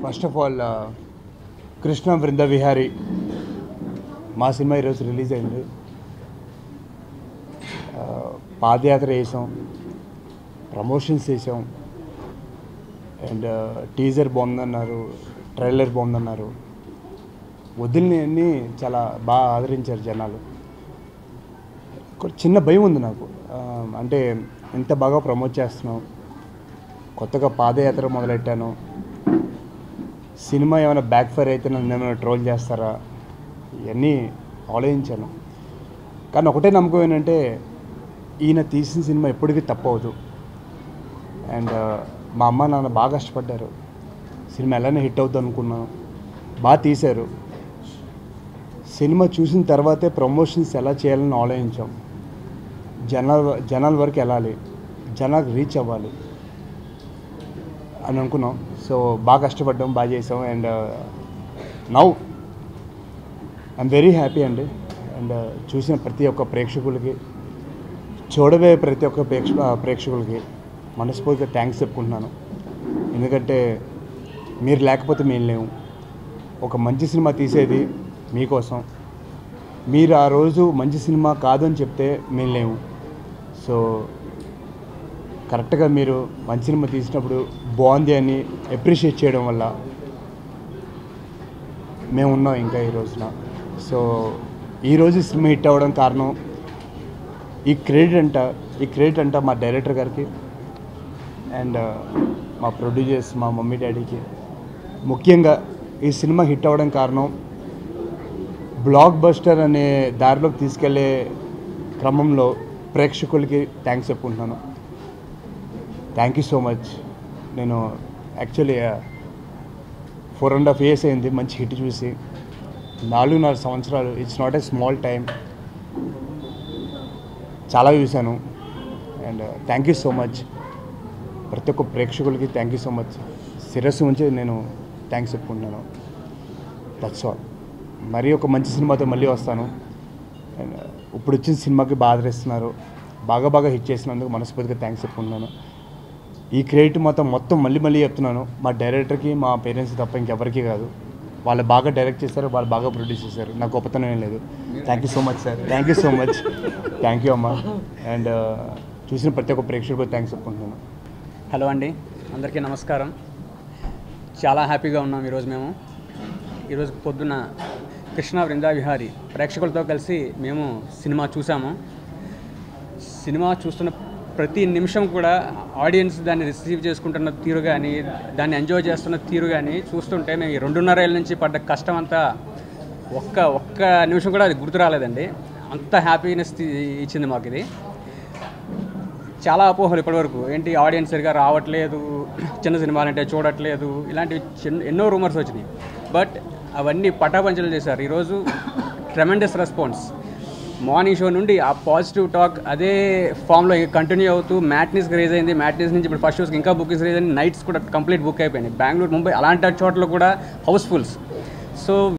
first of all Krishna Vrinda Vihari మా cinema ఈరోజు release అయింది ఆ, పాదయాత్ర చేసాం ప్రమోషన్స్ చేసాం అండ్ టీజర్ బాగుందన్నారు ట్రైలర్ బాగుందన్నారు వదిలిని చాలా బాగా ఆదరించారు జనాలు కొంచెం చిన్న భయం ఉంది నాకు ఆ, అంటే ఇంత బాగా ప్రమోట్ చేస్తున్నాం కొత్తగా పాదయాత్ర మొదలెట్టాను సినిమా ఏమైనా బ్యాక్ ఫైర్ అయితే నన్ను ఏమైనా ట్రోల్ చేస్తారా ఇవన్నీ ఆలోచించాను కానీ ఒకటే నమ్మకం ఏంటంటే ఈయన తీసిన సినిమా ఎప్పటికీ తప్పవదు అండ్ మా అమ్మ నాన్న బాగా కష్టపడ్డారు సినిమా ఎలానే హిట్ అవుతుంది అనుకున్నాను బాగా తీశారు సినిమా చూసిన తర్వాతే ప్రమోషన్స్ ఎలా చేయాలని ఆలోచించాం జనాల జనాల వరకు వెళ్ళాలి జనాలకు రీచ్ అవ్వాలి అని అనుకున్నాం సో బాగా కష్టపడ్డాం బాగా చేసాం and now I'm very happy అండి అండ్ చూసిన ప్రతి ఒక్క ప్రేక్షకులకి చూడవే ప్రతి ఒక్క ప్రేక్ష ప్రేక్షకులకి మనస్ఫూర్తిగా థ్యాంక్స్ చెప్పుకుంటున్నాను ఎందుకంటే మీరు లేకపోతే మేము లేవు ఒక మంచి సినిమా తీసేది మీకోసం మీరు ఆ రోజు మంచి సినిమా కాదు అని చెప్తే మేము లేవు సో కరెక్ట్గా మీరు మంచి సినిమా తీసినప్పుడు బాగుంది అని అప్రిషియేట్ చేయడం వల్ల మేము ఉన్నాం ఇంకా ఈ రోజున సో ఈరోజు సినిమా హిట్ అవ్వడం కారణం ఈ క్రెడిట్ అంట ఈ క్రెడిట్ అంట మా డైరెక్టర్ గారికి అండ్ మా ప్రొడ్యూసర్స్ మా మమ్మీ డాడీకి ముఖ్యంగా ఈ సినిమా హిట్ అవ్వడం కారణం బ్లాక్ బస్టర్ అనే దారిలోకి తీసుకెళ్లే క్రమంలో ప్రేక్షకులకి థ్యాంక్స్ చెప్పుకుంటున్నాను థ్యాంక్ యూ సో మచ్ నేను actually four and half years అయింది మంచి హిట్ చూసి నాలుగున్నర సంవత్సరాలు it's not a small time చాలా చూశాను and thank you so much ప్రతి ఒక్క ప్రేక్షకులకి థ్యాంక్ యూ సో మచ్ శిరస్సు ఉంచి నేను థ్యాంక్స్ చెప్పుకుంటున్నాను దట్స్ ఆల్ మరీ ఒక మంచి సినిమాతో మళ్ళీ వస్తాను అండ్ ఇప్పుడు వచ్చిన సినిమాకి బాగా ఆదరిస్తున్నారు బాగా బాగా హిట్ చేసినందుకు మనస్ఫూర్తిగా థ్యాంక్స్ చెప్పుకుంటున్నాను ఈ క్రెడిట్ మొత్తం మొత్తం మళ్ళీ మళ్ళీ చెప్తున్నాను మా డైరెక్టర్కి మా పేరెంట్స్ తప్ప ఇంకెవరికి కాదు వాళ్ళు బాగా డైరెక్ట్ చేశారు వాళ్ళు బాగా ప్రొడ్యూస్ చేశారు నాకు గొప్పతనం ఏం లేదు thank you so much sir thank you so much thank you అమ్మా అండ్ చూసిన ప్రతి ఒక్క ప్రేక్షకులకు థ్యాంక్స్ చెప్పుకుంటున్నాను హలో అండి అందరికీ నమస్కారం చాలా హ్యాపీగా ఉన్నాం ఈరోజు మేము ఈరోజు పొద్దున కృష్ణ బృందా విహారీ ప్రేక్షకులతో కలిసి మేము సినిమా చూసాము సినిమా చూస్తున్న ప్రతి నిమిషం కూడా ఆడియన్స్ దాన్ని రిసీవ్ చేసుకుంటున్న తీరు కానీ దాన్ని ఎంజాయ్ చేస్తున్న తీరు కానీ చూస్తుంటే మేము ఈ రెండున్నర ఏళ్ళ నుంచి పడ్డ కష్టం అంతా ఒక్క ఒక్క నిమిషం కూడా అది గుర్తు రాలేదండి అంత హ్యాపీనెస్ ఇచ్చింది మాకు ఇది చాలా అపోహలు ఇప్పటివరకు ఏంటి ఆడియన్స్ సరిగా రావట్లేదు చిన్న సినిమాలు అంటే చూడట్లేదు ఇలాంటివి చిన్న ఎన్నో రూమర్స్ వచ్చినాయి బట్ అవన్నీ పటాపంచలు చేశారు ఈరోజు ట్రెమెండస్ రెస్పాన్స్ మార్నింగ్ షో నుండి ఆ పాజిటివ్ టాక్ అదే ఫామ్లో కంటిన్యూ అవుతూ మ్యాట్నీస్కి రేజ్ అయింది మ్యాట్నీస్ నుంచి ఇప్పుడు ఫస్ట్ షోస్కి ఇంకా బుకింగ్స్ రేజ్ అయింది నైట్స్ కూడా కంప్లీట్ బుక్ అయిపోయినాయి బెంగళూరు ముంబై అలాంటి చోట్ల కూడా హౌస్ఫుల్స్ సో